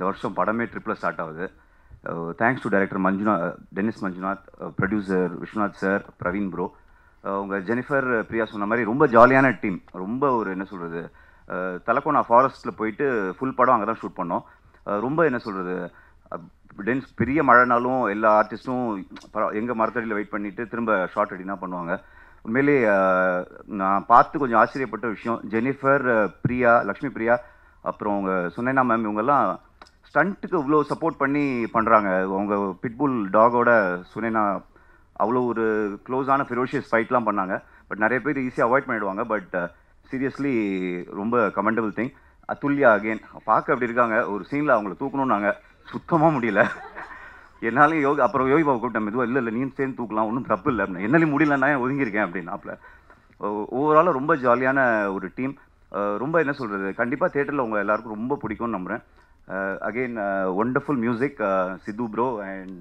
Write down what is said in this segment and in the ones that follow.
வருஷம் படமே ட்ரிப்பில் ஸ்டார்ட் ஆகுது thanks to director Manjunath Dennis Manjunath producer Viswanath sir Praveen bro உங்கள் ஜெனிஃபர் பிரியா சொன்ன மாதிரி ரொம்ப ஜாலியான டீம் ரொம்ப ஒரு என்ன சொல்கிறது தலக்கோனா ஃபாரஸ்ட்டில் போயிட்டு ஃபுல் படம் அங்கே தான் ஷூட் பண்ணோம் அஹ் ரொம்ப என்ன சொல்கிறது டென்ஸ் பெரிய மழைனாலும் எல்லா ஆர்டிஸ்ட்டும் எங்கள் மரத்தடியில் வெயிட் பண்ணிவிட்டு திரும்ப ஷார்ட் ரெடினா பண்ணுவாங்க உண்மையிலே அஹ், நான் பார்த்து கொஞ்சம் ஆச்சரியப்பட்ட விஷயம் ஜெனிஃபர் அஹ், பிரியா லக்ஷ்மி பிரியா அப்புறம் அவங்க சுனைனா மேம் இவங்கெல்லாம் ஸ்டண்ட்டுக்கு இவ்வளோ சப்போர்ட் பண்ணி பண்ணுறாங்க அவங்க பிட்புல் டாகோட சுனைனா அவ்வளோ ஒரு க்ளோஸான ஃபெரோஷியஸ் ஃபைட்லாம் பண்ணாங்க பட் நிறைய பேர் ஈஸியாக அவாய்ட் பண்ணிடுவாங்க பட் சீரியஸ்லி ரொம்ப கமெண்டபிள் திங் அதுல்யா அகெயின் பார்க்க அப்படி இருக்காங்க ஒரு சீனில் அவங்கள தூக்கணும்னாங்க சுத்தமாக முடியல என்னாலையும் யோகி அப்புறம் யோகி பாபு கூப்பிட்டேன் மெதுவாக இல்லை இல்லை நீ சேர்ந்து தூக்கலாம் ஒன்றும் தப்பு இல்லை அப்படின்னு என்னாலையும் முடியலன்னா ஒதுங்கியிருக்கேன் அப்படின்னாப்புல ஓவராலாக ரொம்ப ஜாலியான ஒரு டீம் ரொம்ப என்ன சொல்கிறது கண்டிப்பாக தேட்டரில் உங்கள் எல்லாருக்கும் ரொம்ப பிடிக்கும்னு நம்புகிறேன் again wonderful music Sidhu bro and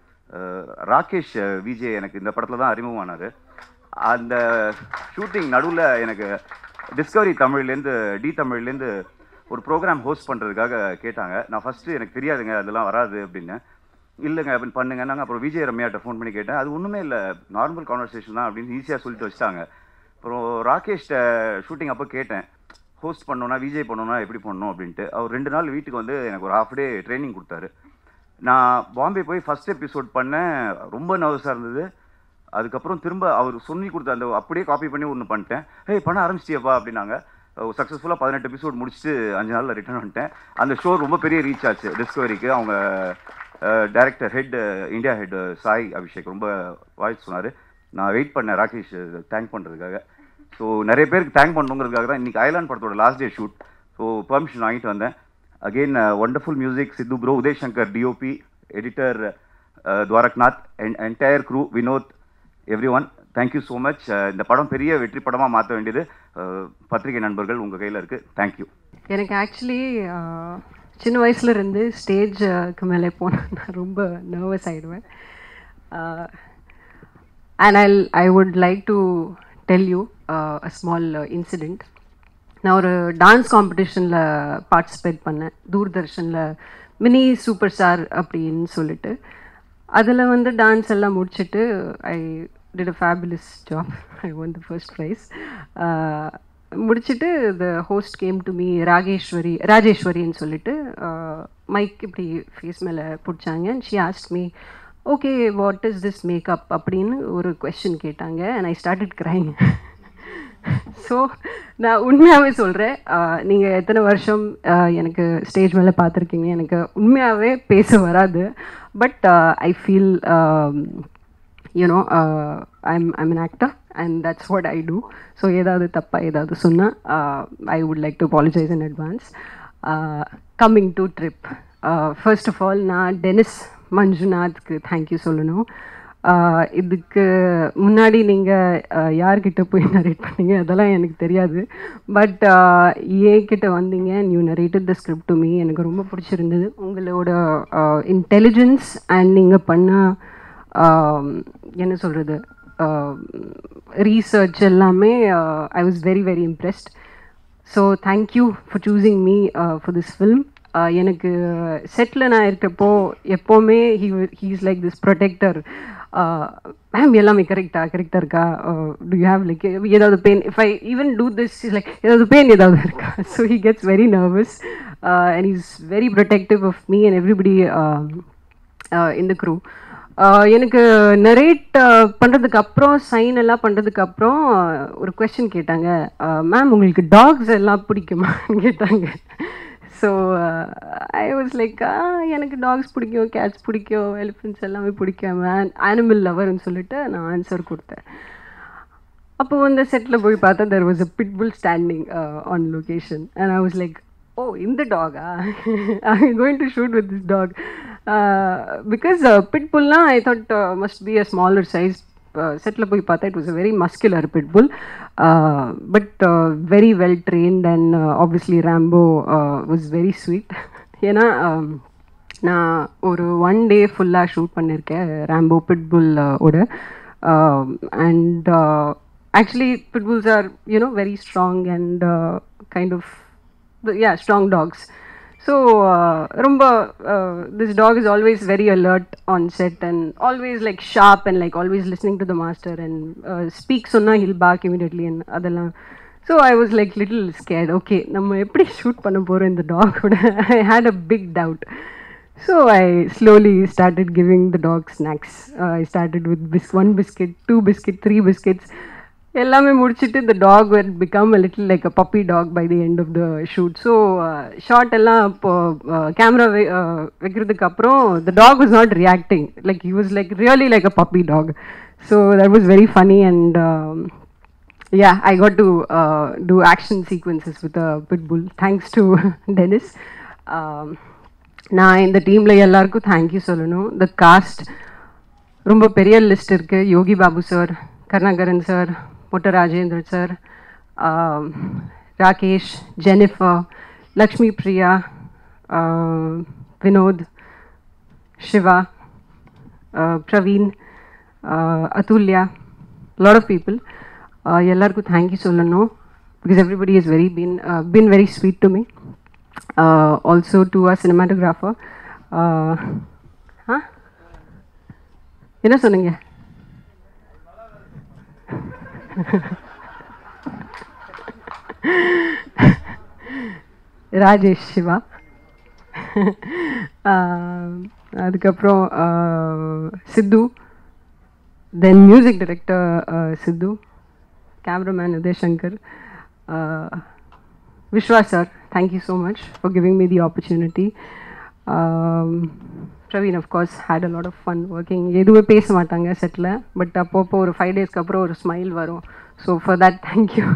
Rakesh Vijay எனக்கு இந்த படத்தில் தான் அறிமுகமானார் அந்த ஷூட்டிங் நடுவில் எனக்கு டிஸ்கவரி தமிழ்லேருந்து டி தமிழ்லேருந்து ஒரு ப்ரோக்ராம் ஹோஸ்ட் பண்ணுறதுக்காக கேட்டாங்க நான் ஃபஸ்ட்டு எனக்கு தெரியாதுங்க அதெல்லாம் வராது அப்படின்னு இல்லைங்க அப்படின்னு பண்ணுங்க நாங்கள் அப்புறம் விஜய் ரம்யாட்ட ஃபோன் பண்ணி கேட்டேன் அது ஒன்றுமே இல்லை நார்மல் கான்வர்சேஷன் தான் அப்படின்னு ஈஸியாக சொல்லிட்டு வச்சிட்டாங்க அப்புறம் ராகேஷ்ட ஷூட்டிங் அப்போ கேட்டேன் ஹோஸ்ட் பண்ணோன்னா விஜய் பண்ணோன்னா எப்படி பண்ணணும் அப்படின்ட்டு அவர் ரெண்டு நாள் வீட்டுக்கு வந்து எனக்கு ஒரு ஹாஃப் டே ட்ரைனிங் கொடுத்தாரு நான் பாம்பே போய் ஃபஸ்ட் எபிசோட் பண்ணேன் ரொம்ப நர்வஸாக இருந்தது அதுக்கப்புறம் திரும்ப அவர் சொல்லி கொடுத்த அந்த அப்படியே காப்பி பண்ணி ஒன்று பண்ணிட்டேன் ஹே பண்ண ஆரம்பிச்சிட்டியப்பா அப்படின்னாங்க சக்ஸஸ்ஃபுல்லாக பதினெட்டு எபிசோட் முடிச்சுட்டு அஞ்சு நாளில் ரிட்டர்ன் வந்துட்டேன் அந்த ஷோ ரொம்ப பெரிய ரீச் ஆச்சு டிஸ்கவரிக்கு அவங்க director head India head Sai Abhishek ரொம்ப வாழ்த்து சொன்னார் நான் வெயிட் பண்ணேன் ராகேஷ் தேங்க் பண்ணுறதுக்காக ஸோ நிறைய பேருக்கு தேங்க் பண்ணணுங்கிறதுக்காக தான் இன்றைக்கி ஐலாண்ட் படத்தோட last day shoot so permission வாங்கிட்டு வந்தேன் again wonderful music Sidhu bro Uday Shankar DOP editor Dwaraknath and entire crew Vinod everyone thank you so much இந்த படம் பெரிய வெற்றி படமாக மாற்ற வேண்டியது அஹ், பத்திரிகை நண்பர்கள் உங்கள் கையில் இருக்குது தேங்க்யூ எனக்கு ஆக்சுவலி சின்ன வயசுல இருந்து ஸ்டேஜ்க்கு மேலே போனால் நான் ரொம்ப நர்வஸ் ஆகிடுவேன் and I I would like to tell you a small incident நான் ஒரு டான்ஸ் காம்படிஷனில் பார்ட்டிசிபேட் பண்ணேன் தூர்தர்ஷனில் மினி சூப்பர் ஸ்டார் அப்படின்னு சொல்லிட்டு அதில் வந்து டான்ஸ் எல்லாம் முடிச்சுட்டு I did a fabulous job I won the first prize முடிச்சுட்டு the host came to me Rageswari ராஜேஸ்வரின்னு சொல்லிட்டு மைக் இப்படி ஃபேஸ் மேலே பிடிச்சாங்க and she asked me okay what is this makeup அப்படின்னு ஒரு கொஷின் கேட்டாங்க and I started crying so நான் உண்மையாகவே சொல்கிறேன் நீங்கள் எத்தனை வருஷம் ஆஹ் எனக்கு ஸ்டேஜ் மேலே பார்த்துருக்கீங்க எனக்கு உண்மையாகவே பேச வராது but I feel you know I'm I'm an actor and that's what I do so ஏதாவது தப்பாக ஏதாவது சொன்னால் I would like to apologize in advance coming to trip first of all நான் டெனிஸ் மஞ்சுநாத்க்கு தேங்க்யூ சொல்லணும் ஆஹ் இதுக்கு முன்னாடி நீங்கள் யார்கிட்ட போய் நரேட் பண்ணீங்க அதெல்லாம் எனக்கு தெரியாது பட் ஏன் கிட்ட வந்தீங்க new narrated the script to me எனக்கு ரொம்ப பிடிச்சிருந்தது உங்களோட இன்டெலிஜென்ஸ் அண்ட் நீங்கள் பண்ண ஆஹ் என்ன சொல்கிறது ரீசர்ச் எல்லாமே I was very very impressed so thank you for choosing me for this film எனக்கு செட்டில் நான் இருக்கப்போ எப்போவுமே he he's like this protector ma'am எல்லாமே கரெக்டா கரெக்டாக இருக்கா டு யூ ஹேவ் லைக் ஏதாவது pain if I even do this is like ஏதாவது பெயின் ஏதாவது இருக்கா so he gets very nervous and is very protective of me and everybody in the crew எனக்கு narrate பண்ணுறதுக்கு அப்புறம் சைன் எல்லாம் பண்ணுறதுக்கு அப்புறம் ஒரு கொஸ்டின் கேட்டாங்க மேம் உங்களுக்கு டாக்ஸ் எல்லாம் பிடிக்குமான்னு கேட்டாங்க ஸோ ஐ வாஸ் லைக் எனக்கு டாக்ஸ் பிடிக்கும் கேட்ஸ் பிடிக்கும் எலிஃபென்ட்ஸ் எல்லாமே பிடிக்கும் மேன் அனிமல் லவர்னு சொல்லிட்டு நான் ஆன்சர் கொடுத்தேன் அப்போ வந்து செட்டில் போய் பார்த்தா there was a pitbull standing on location and I was like oh இந்த டாகா I going to shoot with this dog because பிட்புல்லாம் I thought must be a smaller size செட்டில் போய் பார்த்தா it was a very muscular pitbull but very well trained and obviously Rambo was very sweet ஏன்னா நான் ஒரு one day ஃபுல்லாக shoot பண்ணியிருக்கேன் Rambo pitbull ஓட and actually pitbulls are you know very strong and kind of yeah strong dogs so ரொம்ப this dog is always very alert on set and always like sharp and like always listening to the master and speak சொன்னால் heel back immediately and அதெல்லாம் so I was like little scared okay நம்ம எப்படி shoot பண்ண போகிறோம் இந்த டாகோட I had a big doubt So I slowly started giving the dog snacks. Uh, I started with bis- one biscuit, two biscuit, three biscuits. எல்லாமே முடிச்சுட்டு the dog would become a little like a puppy dog by the end of the shoot. So shot எல்லாம் இப்போ camera வைக்கிறதுக்கு அப்புறம் the dog was not reacting. Like he was like really like a puppy dog. So that was very funny and um, yeah, I got to uh, do action sequences with a pit bull. Thanks to Dennis. Um, நான் இந்த டீமில் எல்லாருக்கும் thank you சொல்லணும் த cost ரொம்ப பெரிய list இருக்குது Yogi Babu sir Karunakaran sir Motta Rajendra sir Rakesh Jennifer Lakshmi Priya Vinod Siva Praveen Athulya lot of people எல்லாருக்கும் thank you சொல்லணும் because everybody is very been been very sweet to me uh, also to a cinematographer. Uh, huh? என்ன சொன்னீங்க ராஜேஷ் சிவா அதுக்கப்புறம் Sidhu then music director Sidhu cameraman Uday Shankar Vishwa sir, thank you so much for giving me the opportunity. Um, Praveen, of course, had a lot of fun working. எதுவுமே பேச மாட்டாங்க settle but அப்பப்போ ஒரு five டேஸ்க்கு அப்புறம் ஒரு ஸ்மைல் வரும் so for that thank you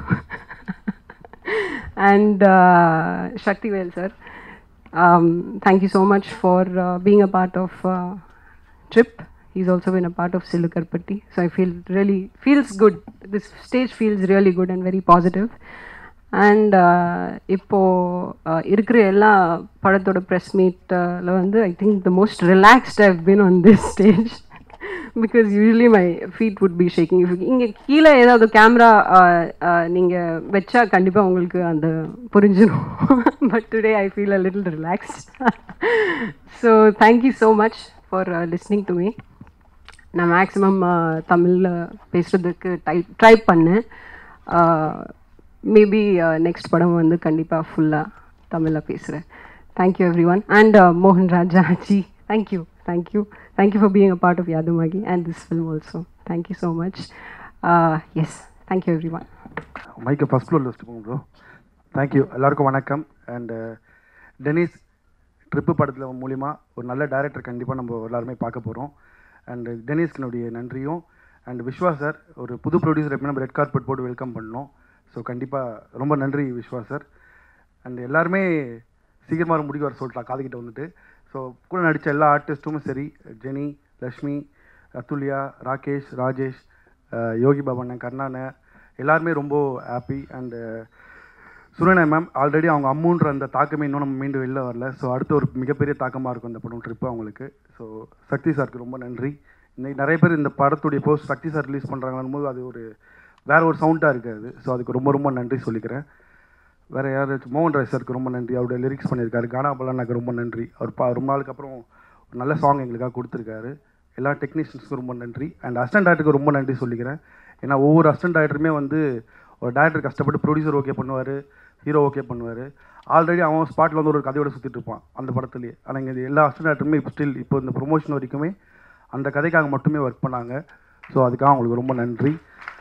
and Sakthivel sir thank you so much for being a part of trip he's also been a part of Silukarpatti. So I feel really feels good. This stage feels really good and very positive. And இப்போது இருக்கிற எல்லா படத்தோட press மீட்டில் வந்து I think the most relaxed have been on this stage because usually my feet would be shaking இங்கே கீழே ஏதாவது camera நீங்கள் வச்சா கண்டிப்பாக உங்களுக்கு அந்த புரிஞ்சிடும் but today I feel a little relaxed so thank you so much for listening to me நான் மேக்ஸிமம் தமிழில் பேசுகிறதுக்கு ட்ரை ட்ரை பண்ணேன் மேபி நெக்ஸ்ட் படம் வந்து கண்டிப்பாக ஃபுல்லாக தமிழில் பேசுகிறேன் தேங்க்யூ எவ்ரி ஒன் அண்ட் மோகன் Raja ji thank you thank you thank you for being a part of Yaadhumaagi and this film also thank you so much yes thank you everyone மைக்கை ஃபஸ்ட் ஃப்ளோரில் வச்சுட்டு போங்க ப்ரோ தேங்க்யூ எல்லாருக்கும் வணக்கம் அண்டு டெனிஸ் ட்ரிப்பு படத்தில் மூலிமா ஒரு நல்ல டைரக்டர் கண்டிப்பாக நம்ம எல்லாருமே பார்க்க போகிறோம் அண்டு டெனிஸ்கினுடைய நன்றியும் அண்ட் விஸ்வா சார் ஒரு புது ப்ரொடியூசர் எப்போ நம்ம ரெட் கார்பெட் போட்டு வெல்கம் பண்ணோம் ஸோ கண்டிப்பாக ரொம்ப நன்றி விஸ்வா சார் அண்ட் எல்லாருமே சீக்கிரமாக முடிக்க வர சொல்லிட்டா காதுகிட்ட வந்துட்டு ஸோ கூட நடித்த எல்லா ஆர்டிஸ்ட்டும் சரி ஜெனி லக்ஷ்மி அத்துல்யா ராகேஷ் ராஜேஷ் யோகி பாபண்ணன் கர்ணான எல்லாருமே ரொம்ப ஹாப்பி அண்டு சுரேனா மேம் ஆல்ரெடி அவங்க அம்முன்ற அந்த தாக்கமே இன்னும் நம்ம மீண்டும் வெளில வரல ஸோ அடுத்து ஒரு மிகப்பெரிய தாக்கமாக இருக்கும் இந்த படம் ட்ரிப்பு அவங்களுக்கு ஸோ சக்தி சாருக்கு ரொம்ப நன்றி இன்னைக்கு நிறைய பேர் இந்த படத்துடைய போஸ்ட் சக்தி சார் ரிலீஸ் பண்ணுறாங்கன்னு போது அது ஒரு வேற ஒரு சவுண்டாக இருக்காது ஸோ அதுக்கு ரொம்ப ரொம்ப நன்றி சொல்லிக்கிறேன் வேற யாராச்சும் மோகன் ராய் சாருக்கு ரொம்ப நன்றி அவருடைய லிரிக்ஸ் பண்ணியிருக்காரு கானா பலானாக்கு ரொம்ப நன்றி அவர் பா ரொம்ப நாளுக்கு அப்புறம் ஒரு நல்ல சாங் எங்களுக்காக கொடுத்துருக்காரு எல்லா டெக்னீஷியன்ஸ்க்கும் ரொம்ப நன்றி அண்ட் அசிஸ்டன்ட் டேரக்டருக்கு ரொம்ப நன்றி சொல்லிக்கிறேன் ஏன்னா ஒவ்வொரு அசிஸ்டன்ட் டேரக்டருமே வந்து ஒரு டேரக்டர் கஷ்டப்பட்டு ப்ரொடியூசர் ஓகே பண்ணுவார் ஹீரோ ஓகே பண்ணுவார் ஆல்ரெடி அவன் ஸ்பாட்டில் வந்து ஒரு கதையோட சுற்றிட்டு இருப்பான் அந்த படத்துலேயே ஆனால் இங்கே எல்லா அசிஸ்டன்ட் டேரக்டருமே இப்போ ஸ்டில் இப்போ இந்த ப்ரொமோஷன் வரைக்குமே அந்த கதைக்காக மட்டுமே ஒர்க் பண்ணாங்க ஸோ அதுக்காக அவங்களுக்கு ரொம்ப நன்றி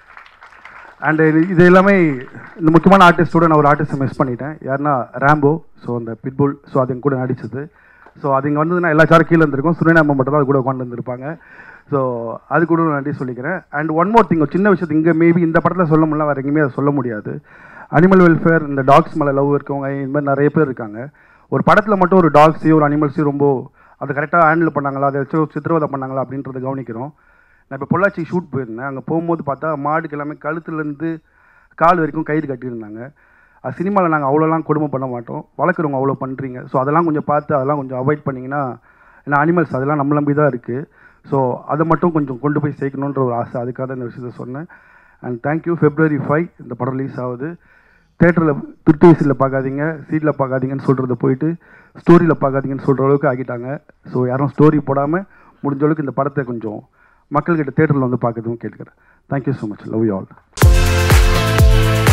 அண்டு இது எல்லாமே இந்த முக்கியமான ஆர்டிஸ்டோட நான் ஒரு ஆர்டிஸ்ட்டை மிஸ் பண்ணிட்டேன் யாருன்னா ரேம்போ ஸோ அந்த பிட்புல் ஸோ அது எங்க கூட நடிச்சது ஸோ அது இங்கே வந்ததுன்னா எல்லா சாரும் கீழே இருந்திருக்கும் சுரேனாமா மட்டும் தான் அது கூட உட்காந்து இருந்திருப்பாங்க ஸோ அது கூட நான் நன்றி சொல்லிக்கிறேன் அண்ட் ஒன் மோர் திங் ஒரு சின்ன விஷயத்து இங்கே மேபி இந்த படத்தில் சொல்ல முடியல வேறு எங்கேயுமே அதை சொல்ல முடியாது அனிமல் வெல்ஃபேர் இந்த டாக்ஸ் மேலே லவ் இருக்கவங்க இந்த மாதிரி நிறைய பேர் இருக்காங்க ஒரு படத்தில் மட்டும் ஒரு டாக்ஸையும் ஒரு அனிமல்ஸையும் ரொம்ப அதை கரெக்டாக ஹேண்டில் பண்ணாங்களா அதை வச்சு சித்திரவதை பண்ணாங்களா அப்படின்றத கவனிக்கிறோம் நான் இப்போ பொள்ளாச்சி ஷூட் போயிருந்தேன் அங்கே போகும்போது பார்த்தா மாடுக்கு எல்லாமே கழுத்துலேருந்து கால் வரைக்கும் கயிறு கட்டியிருந்தாங்க அது சினிமாவில் நாங்கள் அவ்வளோலாம் கொடுமை பண்ண மாட்டோம் வளர்க்குறவங்க அவ்வளோ பண்ணுறீங்க ஸோ அதெல்லாம் கொஞ்சம் பார்த்து அதெல்லாம் கொஞ்சம் அவாய்ட் பண்ணிங்கன்னா ஏன்னா அனிமல்ஸ் அதெல்லாம் நம்ம நம்பி தான் இருக்குது ஸோ அதை மட்டும் கொஞ்சம் கொண்டு போய் சேர்க்கணுன்ற ஒரு ஆசை அதுக்காக தான் இந்த விஷயத்த சொன்னேன் அண்ட் தேங்க்யூ ஃபெப்ரவரி ஃபைவ் இந்த படம் ரிலீஸ் ஆகுது தேட்டரில் திருட்டு விசிலில் பார்க்காதீங்க சீட்டில் பார்க்காதீங்கன்னு சொல்கிறத போயிட்டு ஸ்டோரியில் பார்க்காதீங்கன்னு சொல்கிற அளவுக்கு ஆக்கிட்டாங்க ஸோ யாரும் ஸ்டோரி போடாமல் முடிஞ்ச அளவுக்கு இந்த படத்தை கொஞ்சம் மக்கள்கிட்ட தேட்டரில் வந்து பார்க்கறதும் கேட்குறேன் thank you so much love you all